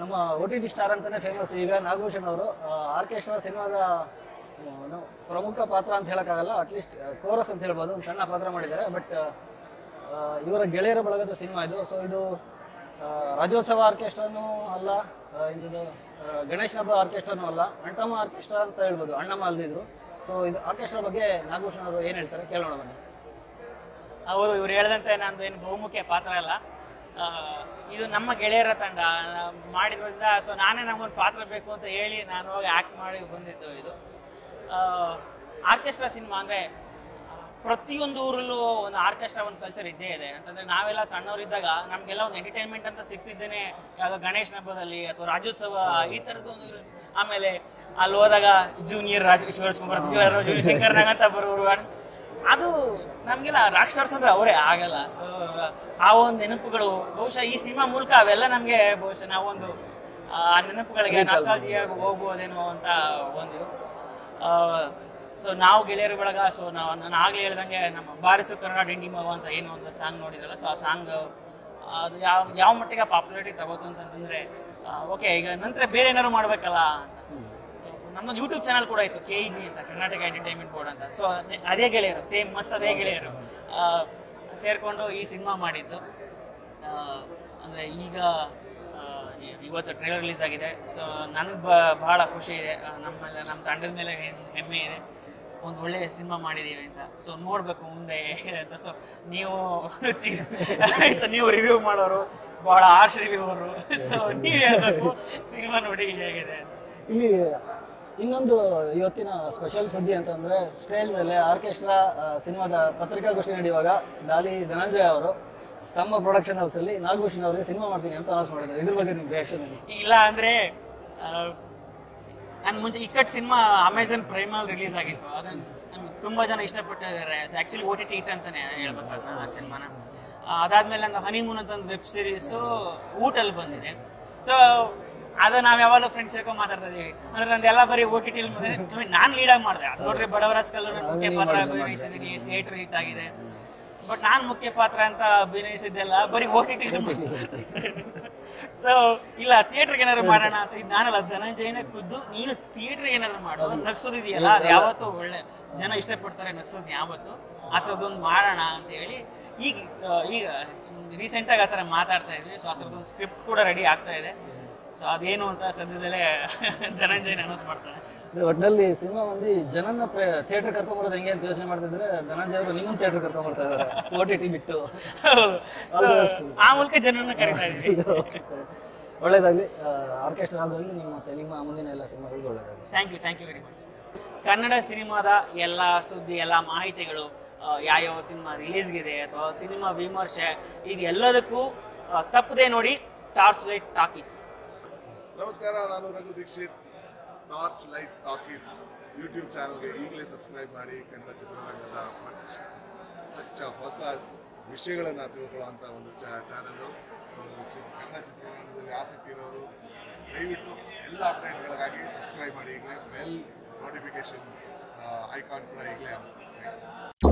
ನಮ್ಮ O T T star ಅಂತಲೇ famous ಈಗ ನಾಗಭೂಷಣ್ ಅವರು ಆರ್ಕೆಸ್ಟ್ರಾ ಸಿನಿಮಾದ ಆ, ನಾವು ಪ್ರಮುಖ ಪಾತ್ರ ಅಂತ ಹೇಳೋಕ್ಕಾಗಲ್ಲ ಅಟ್ಲೀಸ್ಟ್ ಕೋರಸ್ ಅಂತ ಹೇಳ್ಬೋದು ಒಂದು ಸಣ್ಣ ಪಾತ್ರ ಮಾಡಿದ್ದಾರೆ ಬಟ್ ಇವರ ಗೆಳೆಯರ ಬಳಗದ ಸಿನಿಮಾ ಇದು ಸೊ ಇದು ಆ, ರಾಜ್ಯೋತ್ಸವ ಆರ್ಕೆಸ್ಟ್ರಾನೂ ಅಲ್ಲ ಆ, ಇದು ಆ, ಗಣೇಶ್ ಹಬ್ಬ ಆರ್ಕೆಸ್ಟ್ರಾನೂ ಅಲ್ಲ ಅಣ್ತಮ್ಮ ಆರ್ಕೆಸ್ಟ್ರಾ ಅಂತ ಹೇಳ್ಬೋದು ಅಣ್ಣಮ್ಮ ಅಲ್ದಿದ್ರು ಸೊ ಇದು ಆರ್ಕೆಸ್ಟ್ರಾ ಬಗ್ಗೆ ನಾಗಭೂಷಣ್ ಅವರು ಏನು ಹೇಳ್ತಾರೆ ಕೇಳೋಣ ಬನ್ನಿ ಹೌದು ಇವ್ರು ಹೇಳ್ದಂತೆ ನಂದು ಏನು ಬಹುಮುಖ್ಯ ಪಾತ್ರ ಅಲ್ಲ ಆ, ಇದು ನಮ್ಮ ಗೆಳೆಯರ ತಂಡ ನಾ- ಮಾಡಿದ್ರಿಂದ ಸೊ ನಾನೇ ನಮಗೊಂದು ಪಾತ್ರ ಬೇಕು ಅಂತ ಹೇಳಿ ನಾನು ಹೋಗಿ ಆ್ಯಕ್ಟ್ ಮಾಡಿ ಬಂದಿದ್ದು ಇದು ಆರ್ಕೆಸ್ಟ್ರಾ ಸಿನಿಮಾ ಅಂದರೆ ಪ್ರತಿಯೊಂದು ಊರಲ್ಲೂ ಒಂದು ಆರ್ಕೆಸ್ಟ್ರಾ ಒಂದು ಕಲ್ಚರ್ ಇದ್ದೇ ಇದೆ ಅಂತಂದ್ರೆ ನಾವೆಲ್ಲ ಸಣ್ಣವರಿದ್ದಾಗ ನಮಗೆಲ್ಲ ಒಂದು ಎಂಟರ್ಟೈನ್ಮೆಂಟ್ ಅಂತ ಸಿಗ್ತಿದ್ದೇನೆ ಯಾವಾಗ ಗಣೇಶ ಹಬ್ಬದಲ್ಲಿ ಅಥವಾ ರಾಜ್ಯೋತ್ಸವ ಈ ಥರದ್ದು ಒಂದು ಇರು- ಆಮೇಲೆ ಅಲ್ಲಿ ಹೋದಾಗ ಜೂನಿಯರ್ ರಾಜ್ ಶಿವರಾಜ್ ಕುಮಾರ್ ಜೂನಿಯರ್ ಶಂಕರ್ ನಾಗ್ ಅಂತ ಬರೋರು ಅದು ನಮಗೆಲ್ಲ ರಾಕ್ ಸ್ಟಾರ್ಸ್ ಅಂದ್ರೆ ಅವರೇ ಆಗಲ್ಲ ಸೊ ಆ ಒಂದು ನೆನಪುಗಳು ಬಹುಶಃ ಈ ಸಿನಿಮಾ ಮೂಲಕ ಅವೆಲ್ಲ ನಮಗೆ ಬಹುಶಃ ನಾವೊಂದು ಆ ನೆನಪುಗಳಿಗೆ ನಾಸ್ಟಾಲಜಿಯಾಗಿ ಹೋಗ್ಬೋದೇನೋ ಅಂತ ಒಂದು ಸೊ ನಾವು ಗೆಳೆಯರ ಬಳಗ ಸೊ ನಾವು ನಾನು ಆಗ್ಲೇ ಹೇಳ್ದಂಗೆ ನಮ್ಮ ಬಾರಿಸು ಕನ್ನಡ ಡಿಂಡಿ ಮಗು ಅಂತ ಏನು ಒಂದು ಸಾಂಗ್ ನೋಡಿದ್ರಲ್ಲ ಸೊ ಆ ಸಾಂಗ್ ಅದು ಯಾವ ಯಾವ ಮಟ್ಟಿಗೆ ಪಾಪ್ಯುಲಾರಿಟಿ ತಗೋತು ಅಂತಂದ್ರೆ ಓಕೆ ಈಗ ನಂತರ ಬೇರೆ ಏನಾದ್ರು ಮಾಡ್ಬೇಕಲ್ಲ ಅಂತ ಸೊ ನಮ್ಮದು ಯೂಟ್ಯೂಬ್ ಚಾನಲ್ ಕೂಡ ಇತ್ತು ಕೆ ಇ ಬಿ ಅಂತ ಕರ್ನಾಟಕ ಎಂಟರ್ಟೈನ್ಮೆಂಟ್ ಬೋರ್ಡ್ ಅಂತ ಸೊ ಅದೇ ಗೆಳೆಯರು ಸೇಮ್ ಮತ್ತೆ ಅದೇ ಗೆಳೆಯರು ಆ, ಸೇರ್ಕೊಂಡು ಈ ಸಿನಿಮಾ ಮಾಡಿದ್ದು ಆ, ಅಂದ್ರೆ ಈಗ ಆ, ಇ- ಇವತ್ತು ಟ್ರೈಲರ್ ರಿಲೀಸ್ ಆಗಿದೆ ಸೊ ನನಗೆ ಬಹಳ ಖುಷಿ ಇದೆ ಆ, ನಮ್ಮ ನಮ್ಮ ತಂಡದ ಮೇಲೆ ಹೆಮ್- ಹೆಮ್ಮೆ ಇದೆ ಒಂದು ಒಳ್ಳೆ ಸಿನಿಮಾ ಮಾಡಿದೀವಿ ಅಂತ ಸೊ ನೋಡ್ಬೇಕು ಮುಂದೆ ಅಂತ ಸೊ ನೀವು ಆಯ್ತು ನೀವು ರಿವ್ಯೂ ಮಾಡೋರು ಬಹಳ ಆರ್ಷ್ ರಿವ್ಯೂ ಅವರು ಸೊ ನೀವು ಹೇಳ್ಬೇಕು ಸಿನಿಮಾ ನೋಡಿ ಹೇಗಿದೆ ಅಂತ ಇಲ್ಲಿ ಇನ್ನೊಂದು ಇವತ್ತಿನ ಸ್ಪೆಷಲ್ ಸುದ್ದಿ ಅಂತಂದ್ರೆ ಸ್ಟೇಜ್ ಮೇಲೆ ಆರ್ಕೆಸ್ಟ್ರಾ ಆ, ಸಿನಿಮಾದ ಪತ್ರಿಕಾಗೋಷ್ಠಿ ನಡೆಯುವಾಗ ಡಾಲಿ ಧನಂಜಯ ಅವರು ತಮ್ಮ ಪ್ರೊಡಕ್ಷನ್ ಹೌಸ್ ಅಲ್ಲಿ ನಾಗಭೂಷಣ್ ಅವರಿಗೆ ಸಿನಿಮಾ ಮಾಡ್ತೀನಿ ಅಂತ ಅನೌನ್ಸ್ ಮಾಡಿದ್ದಾರೆ ಇದ್ರ ಬಗ್ಗೆ ನಿಮ್ ರಿಯಾಕ್ಷನ್ ಇಲ್ಲ ಅಂದ್ರೆ ನಾನು ಮುಂಚೆ ಇಕ್ಕಟ್ ಸಿನಿಮಾ ಅಮೆಝಾನ್ ಪ್ರೈಮಲ್ಲಿ ರಿಲೀಸ್ ಆಗಿತ್ತು ಅದನ್ನ ನಮ್ಗೆ ತುಂಬಾ ಜನ ಇಷ್ಟಪಟ್ಟಿದ್ದಾರೆ ಆಕ್ಚುಲಿ ಓ ಟಿ ಟಿ ಅಂತಾನೆ ಹೇಳ್ಬೇಕಾದ್ರೆ ಆ ಸಿನಿಮಾನ ಅದಾದ್ಮೇಲೆ ನಂಗೆ ಹನಿಮೂನ್ ಅಂತ ಒಂದು ವೆಬ್ ಸೀರೀಸು ಊಟಲ್ಲಿ ಬಂದಿದೆ ಸೊ ಅದು ನಾವ್ ಯಾವಾಗಲೂ ಫ್ರೆಂಡ್ಸ್ ಸೇರ್ಕೊಂಡು ಮಾತಾಡ್ತಾ ಇದೀವಿ ಅಂದ್ರೆ ನಂದೆಲ್ಲ ಬರೀ ಓ ಟಿ ಟಿ ನಾನು ಲೀಡಾಗಿ ಮಾಡಿದೆ ಅದು ನೋಡ್ರಿ ಬಡವರಸ್ಕಲ್ ಮುಖ್ಯ ಪಾತ್ರ ಅಭಿನಯಿಸಿದ್ದೀನಿ ಥಿಯೇಟರ್ ಹಿಟ್ ಆಗಿದೆ ಬಟ್ ನಾನ್ ಮುಖ್ಯ ಪಾತ್ರ ಅಂತ ಅಭಿನಯಿಸಿದ್ದೆಲ್ಲ ಬರೀ ಓ ಟಿ ಟಿ ಸೊ ಇಲ್ಲ ಥಿಯೇಟರ್ಗೆ ಏನಾದ್ರು ಮಾಡೋಣ ಅಂತ ಇದು ನಾನಲ್ಲ ಧನಂಜಯನೇ ಖುದ್ದು ನೀನು ಥಿಯೇಟರ್ ಏನಾದ್ರು ಮಾಡು ನಗ್ಸೋದಿದೆಯಲ್ಲ ಅದು ಯಾವತ್ತೂ ಒಳ್ಳೆ ಜನ ಇಷ್ಟಪಡ್ತಾರೆ ನಗ್ಸೋದು ಯಾವತ್ತು ಆ ಥರದ್ದೊಂದು ಮಾಡೋಣ ಅಂತ ಹೇಳಿ ಈಗ ಆ, ಈಗ ರೀಸೆಂಟಾಗಿ ಆ ಥರ ಮಾತಾಡ್ತಾ ಇದ್ವಿ ಸೊ ಆ ಥರದ್ದೊಂದು ಸ್ಕ್ರಿಪ್ಟ್ ಕೂಡ ರೆಡಿ ಆಗ್ತಾ ಇದೆ ಸೊ ಅದೇನು ಅಂತ ಸದ್ಯದಲ್ಲೇ ಧನಂಜಯನ ಅನೌನ್ಸ್ ಮಾಡ್ತಾನೆ ಒಟ್ಟಿನಲ್ಲಿ ಸಿನಿಮಾ ಮಂದಿ ಜನನ ಥಿಯೇಟರ್ ಕರ್ಕೊಂಬರೋದು ಹೆಂಗೆ ಅಂತ ಯೋಚನೆ ಮಾಡ್ತಿದ್ರೆ ಧನಂಜಯ ಅವರು ನಿಮ್ಮನ್ನ ಥಿಯೇಟರ್ ಕರ್ಕೊಂಬರ್ತಾ ಇದ್ದಾರೆ ಓ ಟಿ ಟಿ ಬಿಟ್ಟು ಹೌದು. So, All the best. ಆ ಮೂಲಕ ಜನರನ್ನ ಕರೀತಾ ಇದ್ವಿ ಒಳ್ಳೇದಾಗ್ಲಿ ಆರ್ಕೆಸ್ಟ್ರಾ ಆಲ್ಬಲ್ಲಿ ನಿಮ್ಮ ಮತ್ತೆ ನಿಮ್ಮ ಮುಂದಿನ ಎಲ್ಲ ಸಿನಿಮಾಗಳಿಗೆ ಒಳ್ಳೇದಾಗಲಿ thank you thank you very much Kannada ಸಿನಿಮಾದ ಎಲ್ಲ ಸುದ್ದಿ ಎಲ್ಲ ಮಾಹಿತಿಗಳು ಆ, ಯಾವ್ಯಾವ ಸಿನಿಮಾ ರಿಲೀಸ್ಗಿದೆ ಅಥವಾ ಸಿನಿಮಾ ವಿಮರ್ಶೆ ಇದು ಎಲ್ಲದಕ್ಕೂ ಆ, ತಪ್ಪದೆ ನೋಡಿ ಟಾರ್ಚ್ ಲೈಟ್ ಟಾಕೀಸ್ ನಮಸ್ಕಾರ ನಾನು Raghu Dixit torch light talkies YouTube ಚಾನಲ್ಗೆ ಈಗಲೇ ಸಬ್ಸ್ಕ್ರೈಬ್ ಮಾಡಿ ಕನ್ನಡ ಚಿತ್ರರಂಗದ ಹೊಚ್ಚ ಹೊಚ್ಚ ಹೊಸ ವಿಷಯಗಳನ್ನು ತಿಳ್ಕೊಳ್ಳುವಂಥ ಒಂದು ಚಾನಲು ಸೊ ಕನ್ನಡ ಚಿತ್ರರಂಗದಲ್ಲಿ ಆಸಕ್ತಿ ಇರೋರು ದಯವಿಟ್ಟು ಎಲ್ಲ ಅಪ್ಡೇಟ್ಗಳಿಗಾಗಿ ಸಬ್ಸ್ಕ್ರೈಬ್ ಮಾಡಿ ಈಗಲೇ ಬೆಲ್ ನೋಟಿಫಿಕೇಶನ್ ಐಕಾನ್ ಕೂಡ ಈಗಲೇ